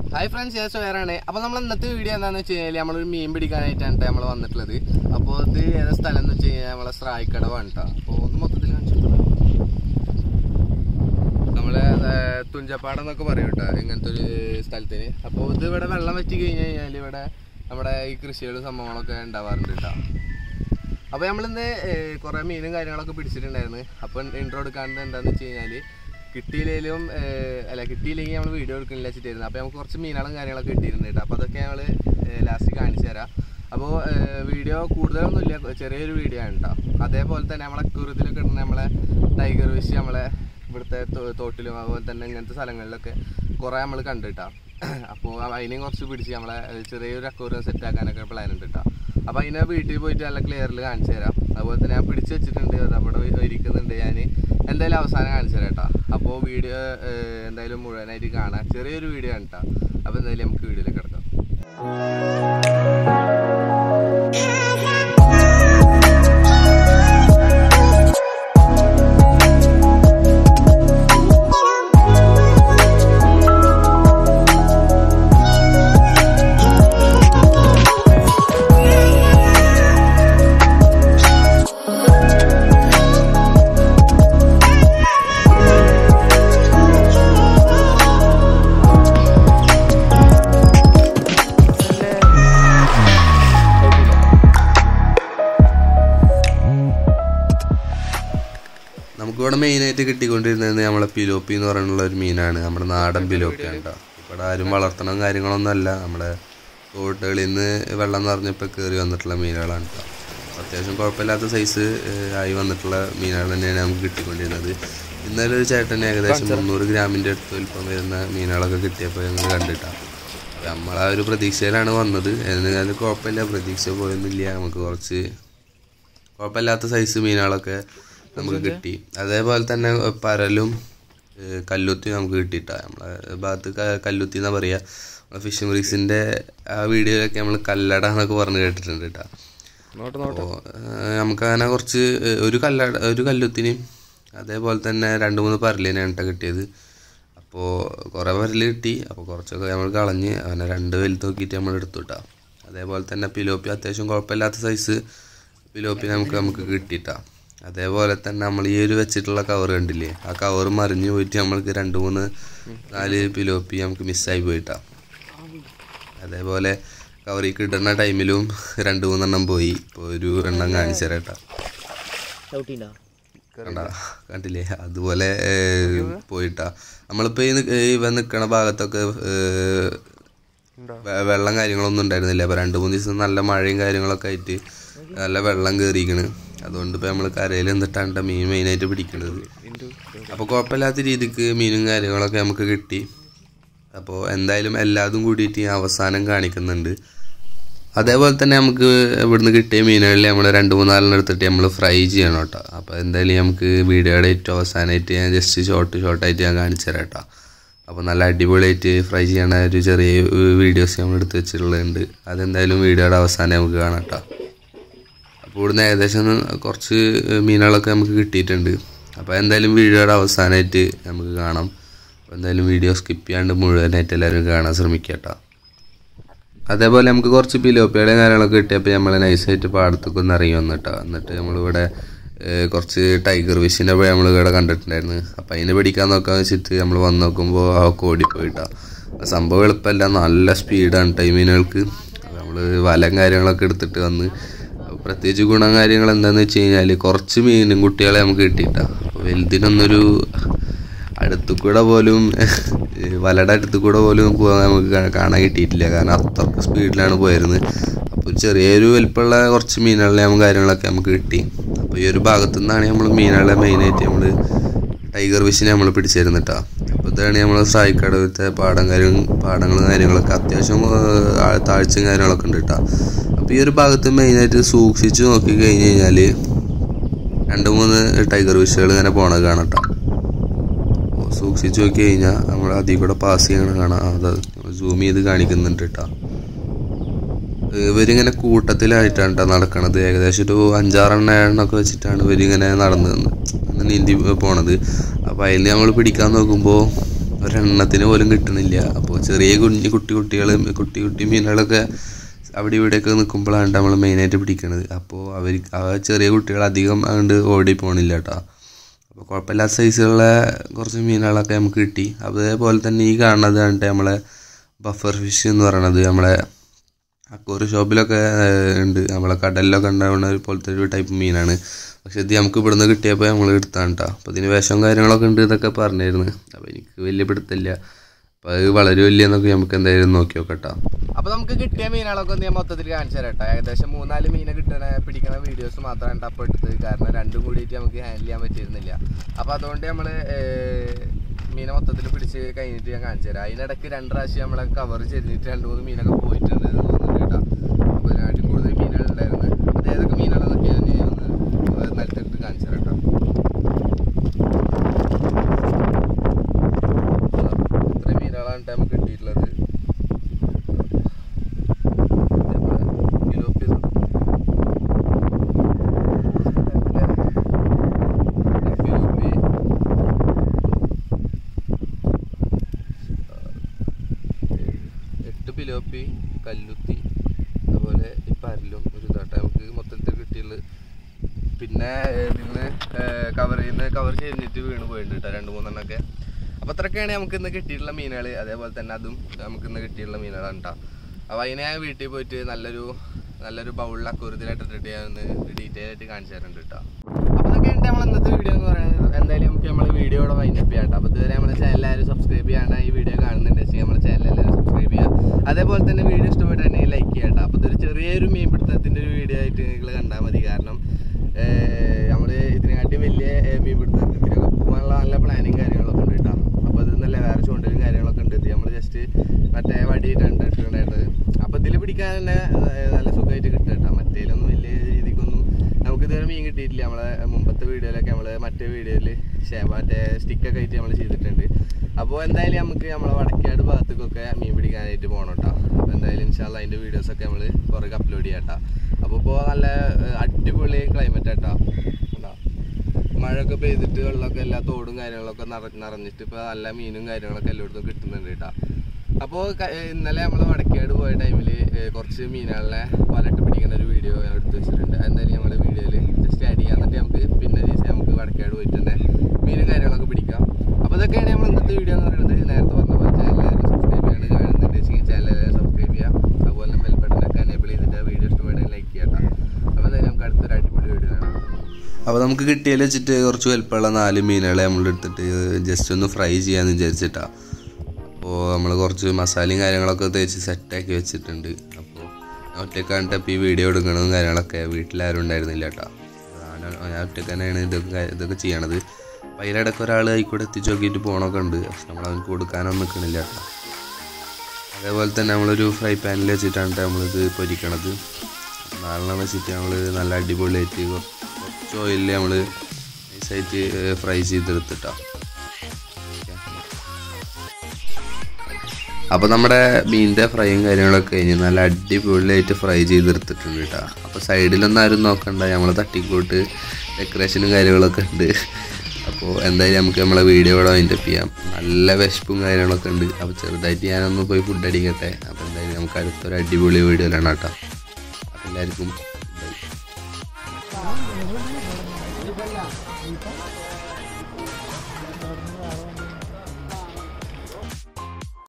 hi friends ഞാൻ സോയറാണ് അപ്പോൾ നമ്മൾ ഇന്നത്തെ വീഡിയോ എന്താണെന്ന് വെച്ച് കഴിഞ്ഞാൽ നമ്മളൊരു മീൻ പിടിക്കാനായിട്ടാണ് നമ്മൾ വന്നിട്ടുള്ളത് അപ്പോൾ ഇത് ഏതാ സ്ഥലം എന്ന് വെച്ച് കഴിഞ്ഞാൽ നമ്മളെ സ്രായിക്കടവാണ് കേട്ടോ അപ്പോൾ ഒന്ന് മൊത്തത്തിൽ കാണിച്ചു നമ്മളെ ഏർ, തുഞ്ചപ്പാടം എന്നൊക്കെ പറയും കേട്ടോ ഇങ്ങനത്തെ ഒരു സ്ഥലത്തിന് അപ്പോൾ ഇത് ഇവിടെ വെള്ളം വെച്ച് കഴിഞ്ഞ് കഴിഞ്ഞാൽ ഇവിടെ നമ്മുടെ ഈ കൃഷികളും സംഭവങ്ങളൊക്കെ ഉണ്ടാവാറുണ്ട് കേട്ടോ അപ്പോൾ നമ്മളിന്ന് ഏർ, കുറേ മീനും കാര്യങ്ങളൊക്കെ പിടിച്ചിട്ടുണ്ടായിരുന്നു അപ്പോൾ ഇൻട്രോ എടുക്കാണ്ട് എന്താണെന്ന് വെച്ച് കഴിഞ്ഞാൽ കിട്ടിയില്ലെങ്കിലും ഏർ, അല്ല കിട്ടിയില്ലെങ്കിൽ നമ്മൾ വീഡിയോ എടുക്കണില്ല വെച്ചിട്ടായിരുന്നു അപ്പോൾ നമുക്ക് കുറച്ച് മീനുകളും കാര്യങ്ങളൊക്കെ കിട്ടിയിട്ടുണ്ട് കേട്ടോ അപ്പോൾ അതൊക്കെ ഞങ്ങൾ ലാസ്റ്റ് കാണിച്ചു തരാം അപ്പോൾ വീഡിയോ കൂടുതലൊന്നുമില്ല ചെറിയൊരു വീഡിയോ ആണ് കേട്ടോ അതേപോലെ തന്നെ നമ്മളെ അക്കൂറത്തിലൊക്കെ ഇടുന്ന നമ്മളെ ടൈഗർ ഫിഷ് നമ്മളെ ഇവിടുത്തെ തോ- തോട്ടിലും അതുപോലെ തന്നെ ഇങ്ങനത്തെ സ്ഥലങ്ങളിലൊക്കെ കുറേ നമ്മൾ കണ്ടിട്ടാ അപ്പോൾ അതിനെയും കുറച്ച് പിടിച്ച് നമ്മളെ ഏർ, ചെറിയൊരു അക്കൂറിയം സെറ്റ് ആക്കാനൊക്കെ പ്ലാൻ ഉണ്ട് കേട്ടോ അപ്പോൾ അതിനെ വീട്ടിൽ പോയിട്ട് നല്ല ക്ലിയറിൽ കാണിച്ചു തരാം അതുപോലെ തന്നെ ഞാൻ പിടിച്ച് വെച്ചിട്ടുണ്ട് അത് അവിടെ ഇരിക്കുന്നുണ്ട് ഞാൻ എന്തായാലും അവസാനം കാണിച്ചു തരാം കേട്ടോ അപ്പോൾ വീഡിയോ എന്തായാലും മുഴുവനായിട്ട് കാണാം ചെറിയൊരു വീഡിയോ ആണ് കേട്ടോ അപ്പോൾ എന്തായാലും നമുക്ക് വീഡിയോയിലേക്ക് കിടക്കാം നമുക്കിവിടെ മെയിനായിട്ട് കിട്ടിക്കൊണ്ടിരുന്നത് നമ്മളെ പിലോപ്പി എന്ന് പറയുന്ന ഒരു മീനാണ് നമ്മുടെ നാടൻ പിലോപ്പിയാണ് കേട്ടോ ഇവിടെ ആരും വളർത്തണം കാര്യങ്ങളൊന്നും അല്ല നമ്മുടെ തോട്ടുകളിൽ നിന്ന് വെള്ളം നിറഞ്ഞപ്പോൾ കയറി വന്നിട്ടുള്ള മീനുകളാണ് കേട്ടോ അത്യാവശ്യം കുഴപ്പമില്ലാത്ത സൈസ് ആയി വന്നിട്ടുള്ള മീനുകൾ തന്നെയാണ് നമുക്ക് കിട്ടിക്കൊണ്ടിരുന്നത് ഇന്നലെ ഒരു ചേട്ടന് ഏകദേശം മുന്നൂറ് ഗ്രാമിൻ്റെ അടുത്ത് വലിപ്പം വരുന്ന മീനുകളൊക്കെ കിട്ടിയപ്പോൾ ഞങ്ങൾ കണ്ടിട്ടാണ് അപ്പോൾ നമ്മളാ ഒരു പ്രതീക്ഷയിലാണ് വന്നത് എന്നാലും കുഴപ്പമില്ല പ്രതീക്ഷ പോയൊന്നുമില്ല നമുക്ക് കുറച്ച് കുഴപ്പമില്ലാത്ത സൈസ് മീനുകളൊക്കെ നമുക്ക് കിട്ടി അതേപോലെ തന്നെ പരലും ഏഹ് കല്ലുത്തി നമുക്ക് കിട്ടിയിട്ടാ നമ്മളെ ഭാഗത്ത് ക- കല്ലുത്തി എന്നാ പറയുക നമ്മളെ ഫിഷിംഗ് ബ്രീസിൻ്റെ ആ വീഡിയോയിലൊക്കെ നമ്മൾ കല്ലട എന്നൊക്കെ പറഞ്ഞ് കേട്ടിട്ടുണ്ട് കേട്ടോ അപ്പോൾ നമുക്ക് അങ്ങനെ കുറച്ച് ഏഹ് ഒരു കല്ലട ഒരു കല്ലുത്തിനെയും അതേപോലെ തന്നെ രണ്ട് മൂന്ന് പരലിനെയാണ് കേട്ടോ കിട്ടിയത് അപ്പോൾ കുറേ പരല് കിട്ടി അപ്പോൾ കുറച്ചൊക്കെ നമ്മൾ കളഞ്ഞ് അങ്ങനെ രണ്ട് വലുത് നോക്കിയിട്ട് നമ്മൾ എടുത്തു കേട്ടോ അതേപോലെ തന്നെ പിലോപ്പി അത്യാവശ്യം കുഴപ്പമില്ലാത്ത സൈസ് പിലോപ്പി നമുക്ക് നമുക്ക് കിട്ടിയിട്ടാ അതേപോലെ തന്നെ നമ്മൾ ഈ ഒരു വെച്ചിട്ടുള്ള കവർ കണ്ടില്ലേ ആ കവർ മറിഞ്ഞു പോയിട്ട് നമ്മൾക്ക് രണ്ട് മൂന്ന് നാല് പിലോപ്പി നമുക്ക് മിസ്സായി പോയിട്ടാ അതേപോലെ കവറിൽ ഇടുന്ന ടൈമിലും രണ്ട് മൂന്നെണ്ണം പോയി ഇപ്പോൾ ഒരു എണ്ണം കാണിച്ചു തരാം കേട്ടോ ചവിട്ടിണ്ടോ കണ്ടാ കണ്ടില്ലേ അതുപോലെ ഏഹ്, പോയിട്ടാ നമ്മളിപ്പോ ഈ നി- ഈ ഇവ നിക്കണ ഭാഗത്തൊക്കെ ഏഹ്, വെ- വെള്ളം കാര്യങ്ങളൊന്നും ഉണ്ടായിരുന്നില്ല അപ്പൊ രണ്ടു മൂന്ന് ദിവസം നല്ല മഴയും കാര്യങ്ങളൊക്കെ ആയിട്ട് നല്ല വെള്ളം കയറിയിരിക്കണ് അതുകൊണ്ട് ഇപ്പൊ നമ്മള് കരയിൽ നിന്നിട്ടാണ് മീൻ മെയിനായിട്ട് പിടിക്കണത് അപ്പൊ കുഴപ്പമില്ലാത്ത രീതിക്ക് മീനും കാര്യങ്ങളൊക്കെ നമുക്ക് കിട്ടി അപ്പോൾ എന്തായാലും എല്ലാതും കൂടിയിട്ട് ഈ അവസാനം കാണിക്കുന്നുണ്ട് അതേപോലെ തന്നെ നമുക്ക് ഇവിടുന്ന് കിട്ടിയ മീനുകളിൽ നമ്മൾ രണ്ട് മൂന്നാലെണ്ണം എടുത്തിട്ട് നമ്മൾ ഫ്രൈ ചെയ്യണം കേട്ടോ അപ്പോൾ എന്തായാലും നമുക്ക് വീഡിയോയുടെ ഏറ്റവും അവസാനമായിട്ട് ഞാൻ ജസ്റ്റ് ഷോർട്ട് ഷോർട്ടായിട്ട് ഞാൻ കാണിച്ചു തരാം കേട്ടോ അപ്പോൾ നല്ല അടിപൊളിയായിട്ട് ഫ്രൈ ചെയ്യണ ഒരു ചെറിയ വീഡിയോസ് നമ്മൾ എടുത്ത് വെച്ചിട്ടുള്ളതുണ്ട് അതെന്തായാലും വീഡിയോയുടെ അവസാനം നമുക്ക് കാണാം കേട്ടോ അപ്പോൾ ഇവിടുന്ന് ഏകദേശം കുറച്ച് മീനുകളൊക്കെ നമുക്ക് കിട്ടിയിട്ടുണ്ട് അപ്പോൾ എന്തായാലും വീഡിയോയുടെ അവസാനമായിട്ട് നമുക്ക് കാണാം അപ്പോൾ എന്തായാലും വീഡിയോ സ്കിപ്പ് ചെയ്യാണ്ട് മുഴുവനായിട്ട് എല്ലാവരും കാണാൻ ശ്രമിക്കുക കേട്ടോ അതേപോലെ നമുക്ക് കുറച്ച് പിലോപ്പിയുടെ കാര്യങ്ങളൊക്കെ കിട്ടിയപ്പോൾ നമ്മൾ നൈസായിട്ട് പാടത്തൊക്കെ ഒന്ന് ഇറങ്ങി വന്നിട്ടോ എന്നിട്ട് നമ്മളിവിടെ ഏഹ്, കുറച്ച് ടൈഗർ ഫിഷിൻ്റെ പോയി നമ്മൾ ഇവിടെ കണ്ടിട്ടുണ്ടായിരുന്നു അപ്പം അതിനെ പിടിക്കാൻ നോക്കാന്ന് വെച്ചിട്ട് നമ്മൾ വന്ന് നോക്കുമ്പോൾ ആ ഓടിപ്പോയിട്ടാ സംഭവം എളുപ്പമല്ല നല്ല സ്പീഡാണ് ടൈമിനുകൾക്ക് നമ്മൾ വലം കാര്യങ്ങളൊക്കെ എടുത്തിട്ട് വന്ന് പ്രത്യേകിച്ച് ഗുണം കാര്യങ്ങൾ എന്താണെന്ന് വെച്ച് കഴിഞ്ഞാൽ കുറച്ച് മീനും കുട്ടികളെ നമുക്ക് കിട്ടിയിട്ടാ അപ്പോൾ വലുതിനൊന്നൊരു അടുത്തു കൂടെ പോലും വലയുടെ അടുത്തു കൂടെ പോലും പോകാൻ നമുക്ക് കാ- കാണാൻ കിട്ടിയിട്ടില്ല കാരണം അത്രക്ക് സ്പീഡിലാണ് പോയിരുന്നത് അപ്പോൾ ചെറിയൊരു വലിപ്പമുള്ള കുറച്ച് മീനുകളെ നമുക്ക് കാര്യങ്ങളൊക്കെ നമുക്ക് കിട്ടി അപ്പോൾ ഈ ഒരു ഭാഗത്തു നിന്നാണ് നമ്മൾ മീനുകളെ മെയിനായിട്ട് നമ്മൾ ടൈഗർ ഫിഷിനെ നമ്മൾ പിടിച്ചിരുന്നു കേട്ടോ അപ്പോൾ ഇതാണ് നമ്മൾ സ്ട്രൈക്കടവിലത്തെ പാടം കാര്യം പാടങ്ങളും കാര്യങ്ങളൊക്കെ അത്യാവശ്യം ആ, താഴ്ചയും കാര്യങ്ങളൊക്കെ ഉണ്ട് കേട്ടോ അപ്പോൾ ഈ ഒരു ഭാഗത്ത് മെയിനായിട്ട് സൂക്ഷിച്ച് നോക്കി കഴിഞ്ഞ് കഴിഞ്ഞാൽ രണ്ട് മൂന്ന് ടൈഗർ ഫിഷുകൾ ഇങ്ങനെ പോണത് കാണാം കേട്ടോ അപ്പോൾ സൂക്ഷിച്ച് നോക്കി കഴിഞ്ഞാൽ നമ്മൾ അതിൽ കൂടെ പാസ് ചെയ്യണ കാണാം അത് സൂം ചെയ്ത് കാണിക്കുന്നുണ്ട് കേട്ടോ ഇവരിങ്ങനെ കൂട്ടത്തിലായിട്ടാണ് ട്ടോ നടക്കണത് ഏകദേശം ഒരു അഞ്ചാറെണ്ണ ഏഴെണ്ണൊക്കെ വെച്ചിട്ടാണ് ഇവരിങ്ങനെ നടന്ന് നീന്തി പോണത് അപ്പോൾ അതിൽ നമ്മൾ പിടിക്കാൻ നോക്കുമ്പോൾ ഒരെണ്ണത്തിന് പോലും കിട്ടണില്ല അപ്പോൾ ചെറിയ കുഞ്ഞു കുട്ടി കുട്ടികൾ കുട്ടി കുട്ടി മീനുകളൊക്കെ അവിടെ ഇവിടെയൊക്കെ നിൽക്കുമ്പോഴാണ് നമ്മൾ മെയിനായിട്ട് പിടിക്കണത് അപ്പോൾ അവർ ആ ചെറിയ കുട്ടികൾ അധികം അങ്ങോട്ട് ഓടി പോകണില്ല കേട്ടോ അപ്പോൾ കുഴപ്പമില്ലാത്ത സൈസിലുള്ള കുറച്ച് മീനുകളൊക്കെ നമുക്ക് കിട്ടി അതേപോലെ തന്നെ ഈ കാണുന്നത് കണ്ടിട്ട് നമ്മളെ ബഫർ ഫിഷ് എന്ന് പറയണത് നമ്മളെ അക്കൂറ് ഷോപ്പിലൊക്കെ ഏഹ്, ഉണ്ട് നമ്മളെ കടലിലൊക്കെ ഉണ്ടാവുന്ന ഒരു പോലത്തെ ഒരു ടൈപ്പ് മീനാണ് പക്ഷെ ഇത് നമുക്ക് ഇവിടുന്ന് കിട്ടിയപ്പോൾ നമ്മൾ എടുത്താണ് കേട്ടോ അപ്പോൾ ഇതിന് വിഷം കാര്യങ്ങളൊക്കെ ഉണ്ട് എന്നൊക്കെ പറഞ്ഞിരുന്നു അപ്പോൾ എനിക്ക് വലിയ പിടുത്തില്ല അപ്പോൾ അത് വളരുമില്ല എന്നൊക്കെ നമുക്ക് എന്തായാലും നോക്കി നോക്കട്ടോ അപ്പൊ നമുക്ക് കിട്ടിയ മീനുകളൊക്കെ ഒന്ന് ഞാൻ മൊത്തത്തിൽ കാണിച്ചു തരാം കേട്ടോ ഏകദേശം മൂന്നാല് മീനെ കിട്ടണ പിടിക്കണ വീഡിയോസ് മാത്രമാണ് ടപ്പ് എടുത്തത് കാരണം രണ്ടും കൂടിയിട്ട് നമുക്ക് ഹാൻഡിൽ ചെയ്യാൻ പറ്റിയിരുന്നില്ല അപ്പൊ അതുകൊണ്ട് നമ്മള് ഏർ, മീനെ മൊത്തത്തിൽ പിടിച്ച് കഴിഞ്ഞിട്ട് ഞാൻ കാണിച്ചു തരാം അതിനിടയ്ക്ക് രണ്ട് പ്രാവശ്യം നമ്മളെ കവർ ചെരിഞ്ഞിട്ട് രണ്ട് മൂന്ന് മീനൊക്കെ പോയിട്ടുണ്ട് എന്ന് തോന്നുന്നുണ്ട് കേട്ടോ അപ്പൊ അതിനായിട്ടും കൂടുതൽ മീനുകൾ ഉണ്ടായിരുന്നു അത് ഏതൊക്കെ മീനുകളെന്നൊക്കെ ഞാൻ ഒന്ന് നിലത്തിട്ട് കാണിച്ചു തരാം കേട്ടോ ഇത്ര മീനുകളാണ് ട്ടോ നമുക്ക് കിട്ടിയിട്ടുള്ളത് എട്ട് പിലോപ്പി കല്ലുത്തി അതുപോലെ ഈ പരലും ഒരു ഇതാട്ടെ നമുക്ക് മൊത്തത്തിൽ കിട്ടിയുള്ളത് പിന്നെ ഇതിന്ന് കവർ ചെയ്യുന്ന കവർ ചെയ്തിട്ട് വീണ് പോയിട്ടുണ്ട് കേട്ടോ രണ്ട് മൂന്നെണ്ണമൊക്കെ അപ്പോൾ അത്രയൊക്കെയാണ് നമുക്ക് ഇന്ന് കിട്ടിയിട്ടുള്ള മീനുകൾ അതേപോലെ തന്നെ അതും നമുക്ക് ഇന്ന് കിട്ടിയിട്ടുള്ള മീനുകളാണ് കേട്ടോ അപ്പോൾ അതിനെ ഞാൻ വീട്ടിൽ പോയിട്ട് നല്ലൊരു നല്ലൊരു ബൗളിലൊക്കെ ഒരു ഇതിലായിട്ട് ഇട്ടിട്ട് ഞാൻ ഒന്ന് ഡീറ്റെയിൽ ആയിട്ട് കാണിച്ചു തരുന്നുണ്ട് കേട്ടോ അപ്പോൾ അതൊക്കെയാണ് നമ്മൾ ഇന്നത്തെ വീഡിയോ എന്ന് പറയുന്നത് എന്തായാലും നമുക്ക് നമ്മൾ വീഡിയോയുടെ വൈൻഡപ്പ് ചെയ്യാം കേട്ടോ അപ്പോൾ ഇതുവരെ നമ്മുടെ ചാനൽ എല്ലാവരും സബ്സ്ക്രൈബ് ചെയ്യാനാണ് ഈ വീഡിയോ കാണുന്നുണ്ട് വെച്ചാൽ നമ്മുടെ ചാനൽ എല്ലാവരും സബ്സ്ക്രൈബ് ചെയ്യുക അതേപോലെ തന്നെ വീഡിയോ ഇഷ്ടപ്പെട്ടുണ്ടെങ്കിൽ ലൈക്ക് ചെയ്യാം കേട്ടോ അപ്പോൾ ഇതൊരു ചെറിയൊരു മീൻ പിടുത്തത്തിൻ്റെ ഒരു വീഡിയോ ആയിട്ട് നിങ്ങൾ കണ്ടാൽ മതി കാരണം നമ്മൾ ഇതിനെക്കാട്ടി വലിയ ഏഹ്, മീൻ പിടുത്തത്തിനൊക്കെ പോകാനുള്ള നല്ല പ്ലാനിങ് കാര്യങ്ങളൊക്കെ ഉണ്ട് കേട്ടോ അപ്പോൾ ഇത് നല്ല വേറെ ചൂണ്ടലും കാര്യങ്ങളൊക്കെ ഉണ്ട് ഇത് നമ്മൾ ജസ്റ്റ് മറ്റേ വടിയിട്ടാണ് ഇട്ടിട്ടുണ്ടായിരുന്നത് അപ്പോൾ ഇതിൽ പിടിക്കാൻ തന്നെ ഏഹ്, നല്ല സുഖമായിട്ട് കിട്ടും കേട്ടോ മറ്റേലൊന്നും വലിയ രീതിക്കൊന്നും നമുക്ക് ഇതുവരെ മീൻ കിട്ടിയിട്ടില്ല നമ്മളെ മുമ്പത്തെ വീഡിയോയിലൊക്കെ നമ്മൾ മറ്റേ വീഡിയോയിൽ മറ്റേ സ്റ്റിക്കൊക്കെ ആയിട്ട് നമ്മൾ ചെയ്തിട്ടുണ്ട് അപ്പോൾ എന്തായാലും നമുക്ക് നമ്മളെ വടക്കാട് ഭാഗത്തേക്കൊക്കെ മീൻ പിടിക്കാനായിട്ട് പോകണം കേട്ടോ അപ്പോൾ എന്തായാലും ഇൻഷാല്ല അതിൻ്റെ വീഡിയോസൊക്കെ നമ്മൾ കുറേ അപ്ലോഡ് ചെയ്യാം കേട്ടോ അപ്പോൾ ഇപ്പോൾ നല്ല ഏഹ്, അടിപൊളി ക്ലൈമറ്റ് കേട്ടോ കേട്ടോ മഴയൊക്കെ പെയ്തിട്ട് വെള്ളമൊക്കെ എല്ലാ തോടും കാര്യങ്ങളൊക്കെ നിറ നിറഞ്ഞിട്ട് ഇപ്പോൾ നല്ല മീനും കാര്യങ്ങളൊക്കെ എല്ലായിടത്തും കിട്ടുന്നുണ്ട് കേട്ടോ അപ്പോൾ ഇന്നലെ നമ്മൾ വടക്കേട് പോയ ടൈമിൽ കുറച്ച് മീനുകളെ വലട്ട് പിടിക്കുന്ന ഒരു വീഡിയോ ഞാൻ എടുത്ത് വെച്ചിട്ടുണ്ട് എന്തായാലും നമ്മൾ വീഡിയോയിൽ ജസ്റ്റ് ആഡ് ചെയ്യാൻ എന്നിട്ട് നമുക്ക് പിന്നെ ദിവസം നമുക്ക് വടക്കേട് പോയിട്ട് തന്നെ മീനും കാര്യങ്ങളൊക്കെ പിടിക്കാം അപ്പോൾ ഇതൊക്കെയാണ് നമ്മൾ ഇന്നത്തെ വീഡിയോ എന്ന് പറയുന്നത് നേരത്തെ പറഞ്ഞ പോലെ ചാനൽ സബ്സ്ക്രൈബ് ചെയ്യാണ്ട് കാണുന്നുണ്ട് വെച്ചെങ്കിൽ ചാനൽ സബ്സ്ക്രൈബ് ചെയ്യാം അതുപോലെ ബെൽ ബട്ടനൊക്കെ എനേബിൾ ചെയ്തിട്ട് വീഡിയോ ഇഷ്ടപ്പെടുകയും ലൈക്ക് ചെയ്യാം കേട്ടോ അപ്പോൾ എന്തായാലും നമുക്ക് അടുത്തൊരു അടിപൊളി വീഡിയോ കാണാം അപ്പോൾ നമുക്ക് കിട്ടിയതിൽ വെച്ചിട്ട് കുറച്ച് വലുപ്പമുള്ള നാല് മീനുകളെ നമ്മൾ എടുത്തിട്ട് ജസ്റ്റ് ഒന്ന് ഫ്രൈ ചെയ്യാമെന്ന് വിചാരിച്ചിട്ടാണ് അപ്പോൾ നമ്മൾ കുറച്ച് മസാലയും കാര്യങ്ങളൊക്കെ തേച്ച് സെറ്റാക്കി വെച്ചിട്ടുണ്ട് അപ്പോൾ ഞാൻ ഒറ്റക്കാണ്ട് ഇപ്പോൾ ഈ വീഡിയോ എടുക്കണതും കാര്യങ്ങളൊക്കെ വീട്ടിലാരും ഉണ്ടായിരുന്നില്ല കേട്ടോ ഞാൻ ഞാൻ ഒറ്റക്ക് തന്നെയാണ് ഇതൊക്കെ കാ- ഇതൊക്കെ ചെയ്യണത് അപ്പോൾ അതിലിടയ്ക്ക് ഒരാൾ ആയിക്കൂടെ എത്തിച്ച് നോക്കിയിട്ട് പോകണമൊക്കെ ഉണ്ട് പക്ഷെ നമ്മൾ അവർക്ക് കൊടുക്കാനൊന്നും നിൽക്കണില്ല കേട്ടോ അതേപോലെ തന്നെ നമ്മളൊരു ഫ്രൈ പാനിൽ വെച്ചിട്ടാണ് ട്ടോ നമ്മളിത് പൊരിക്കണത് നാലെണ്ണം വെച്ചിട്ട് നമ്മൾ നല്ല അടിപൊളിയായിട്ട് കൊ- കുറച്ച് ഓയിലിൽ നമ്മൾ നൈസായിട്ട് ഫ്രൈ ചെയ്തെടുത്തിട്ടാ അപ്പോൾ നമ്മുടെ മീനിൻ്റെ ഫ്രൈയും കാര്യങ്ങളൊക്കെ കഴിഞ്ഞ് നല്ല അടിപൊളിയായിട്ട് ഫ്രൈ ചെയ്തെടുത്തിട്ടുണ്ട് കേട്ടോ അപ്പോൾ സൈഡിലൊന്നും ആരും നോക്കണ്ട നമ്മൾ തട്ടിക്കൂട്ട് ഡെക്കറേഷനും കാര്യങ്ങളൊക്കെ ഉണ്ട് അപ്പോൾ എന്തായാലും നമുക്ക് നമ്മളെ വീഡിയോ ഇവിടെ വൈൻഡപ്പ് ചെയ്യാം നല്ല വിശപ്പും കാര്യങ്ങളൊക്കെ ഉണ്ട് അപ്പോൾ ചെറുതായിട്ട് ഞാനൊന്ന് പോയി ഫുഡ് അടിക്കട്ടെ അപ്പോൾ എന്തായാലും നമുക്ക് അടുത്തൊരു അടിപൊളി വീഡിയോയിലാണ് കേട്ടോ അപ്പോൾ എല്ലാവർക്കും ബൈ